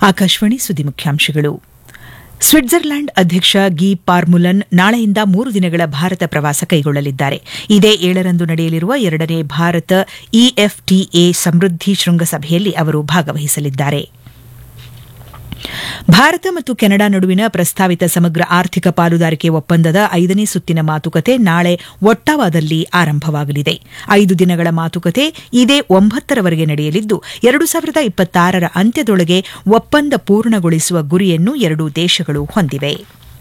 ಆಕಾಶವಾಣಿ ಸುದ್ದಿ ಮುಖ್ಯಾಂಶಗಳು ಸ್ವಿಟ್ಜರ್ಲ್ಯಾಂಡ್ ಅಧ್ಯಕ್ಷ ಗಿ ಪಾರ್ಮುಲನ್ ನಾಳೆಯಿಂದ ಮೂರು ದಿನಗಳ ಭಾರತ ಪ್ರವಾಸ ಕೈಗೊಳ್ಳಲಿದ್ದಾರೆ ಇದೇ ಏಳರಂದು ನಡೆಯಲಿರುವ ಎರಡನೇ ಭಾರತ ಇಎಫ್ಟಿಎ ಸಮೃದ್ಧಿ ಶೃಂಗಸಭೆಯಲ್ಲಿ ಅವರು ಭಾಗವಹಿಸಲಿದ್ದಾರೆ ಭಾರತ ಮತ್ತು ಕೆನಡಾ ನಡುವಿನ ಪ್ರಸ್ತಾವಿತ ಸಮಗ್ರ ಆರ್ಥಿಕ ಪಾಲುದಾರಿಕೆ ಒಪ್ಪಂದದ ಐದನೇ ಸುತ್ತಿನ ಮಾತುಕತೆ ನಾಳೆ ಒಟ್ಟಾವಾದಲ್ಲಿ ಆರಂಭವಾಗಲಿದೆ ಐದು ದಿನಗಳ ಮಾತುಕತೆ ಇದೇ ಒಂಬತ್ತರವರೆಗೆ ನಡೆಯಲಿದ್ದು ಎರಡು ಸಾವಿರದ ಇಪ್ಪತ್ತಾರರ ಅಂತ್ಯದೊಳಗೆ ಒಪ್ಪಂದ ಪೂರ್ಣಗೊಳಿಸುವ ಗುರಿಯನ್ನು ಎರಡೂ ದೇಶಗಳು ಹೊಂದಿವೆ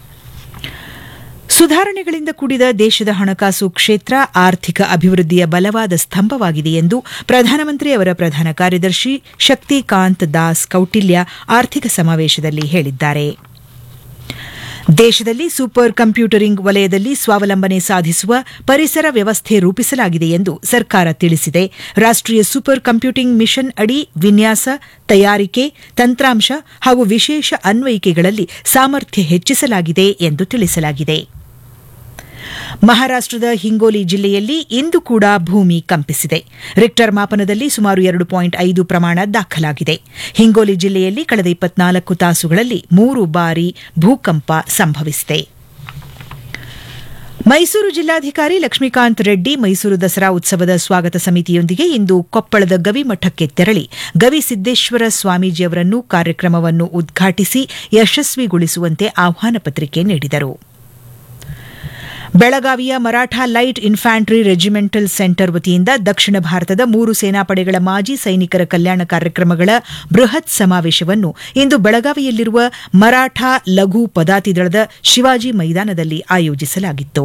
ಸುಧಾರಣೆಗಳಿಂದ ಕೂಡಿದ ದೇಶದ ಹಣಕಾಸು ಕ್ಷೇತ್ರ ಆರ್ಥಿಕ ಅಭಿವೃದ್ಧಿಯ ಬಲವಾದ ಸ್ತಂಭವಾಗಿದೆ ಎಂದು ಪ್ರಧಾನಮಂತ್ರಿ ಅವರ ಪ್ರಧಾನ ಕಾರ್ಯದರ್ಶಿ ಶಕ್ತಿಕಾಂತ್ ದಾಸ್ ಕೌಟಿಲ್ಯ ಆರ್ಥಿಕ ಸಮಾವೇಶದಲ್ಲಿ ಹೇಳಿದ್ದಾರೆ ದೇಶದಲ್ಲಿ ಸೂಪರ್ ಕಂಪ್ಯೂಟರಿಂಗ್ ವಲಯದಲ್ಲಿ ಸ್ವಾವಲಂಬನೆ ಸಾಧಿಸುವ ಪರಿಸರ ವ್ಯವಸ್ಥೆ ರೂಪಿಸಲಾಗಿದೆ ಎಂದು ಸರ್ಕಾರ ತಿಳಿಸಿದೆ ರಾಷ್ಟೀಯ ಸೂಪರ್ ಕಂಪ್ಯೂಟಿಂಗ್ ಮಿಷನ್ ಅಡಿ ವಿನ್ಯಾಸ ತಯಾರಿಕೆ ತಂತ್ರಾಂಶ ಹಾಗೂ ವಿಶೇಷ ಅನ್ವಯಿಕೆಗಳಲ್ಲಿ ಸಾಮರ್ಥ್ಯ ಹೆಚ್ಚಿಸಲಾಗಿದೆ ಎಂದು ತಿಳಿಸಲಾಗಿದೆ ಮಹಾರಾಷ್ಟದ ಹಿಂಗೋಲಿ ಜಿಲ್ಲೆಯಲ್ಲಿ ಇಂದು ಕೂಡ ಭೂಮಿ ಕಂಪಿಸಿದೆ ರಿಕ್ಟರ್ ಮಾಪನದಲ್ಲಿ ಸುಮಾರು ಎರಡು ಪಾಯಿಂಟ್ ಐದು ಪ್ರಮಾಣ ದಾಖಲಾಗಿದೆ ಹಿಂಗೋಲಿ ಜಿಲ್ಲೆಯಲ್ಲಿ ಕಳೆದ ಇಪ್ಪತ್ನಾಲ್ಕು ತಾಸುಗಳಲ್ಲಿ ಮೂರು ಬಾರಿ ಭೂಕಂಪ ಸಂಭವಿಸಿದೆ ಮೈಸೂರು ಜಿಲ್ಲಾಧಿಕಾರಿ ಲಕ್ಷ್ಮೀಕಾಂತ್ ರೆಡ್ಡಿ ಮೈಸೂರು ದಸರಾ ಉತ್ಸವದ ಸ್ವಾಗತ ಸಮಿತಿಯೊಂದಿಗೆ ಇಂದು ಕೊಪ್ಪಳದ ಗವಿಮಠಕ್ಕೆ ತೆರಳಿ ಗವಿಸಿದ್ದೇಶ್ವರ ಸ್ವಾಮೀಜಿಯವರನ್ನು ಕಾರ್ಯಕ್ರಮವನ್ನು ಉದ್ಘಾಟಿಸಿ ಯಶಸ್ವಿಗೊಳಿಸುವಂತೆ ಆಹ್ವಾನ ಪತ್ರಿಕೆ ನೀಡಿದರು ಬೆಳಗಾವಿಯ Maratha light infantry regimental centre ವತಿಯಿಂದ ದಕ್ಷಿಣ ಭಾರತದ ಮೂರು ಸೇನಾಪಡೆಗಳ ಮಾಜಿ ಸೈನಿಕರ ಕಲ್ಯಾಣ ಕಾರ್ಯಕ್ರಮಗಳ ಬೃಹತ್ ಸಮಾವೇಶವನ್ನು ಇಂದು ಬೆಳಗಾವಿಯಲ್ಲಿರುವ ಮರಾಠ ಲಘು ಪದಾತಿ ದಳದ ಶಿವಾಜಿ ಮೈದಾನದಲ್ಲಿ ಆಯೋಜಿಸಲಾಗಿತ್ತು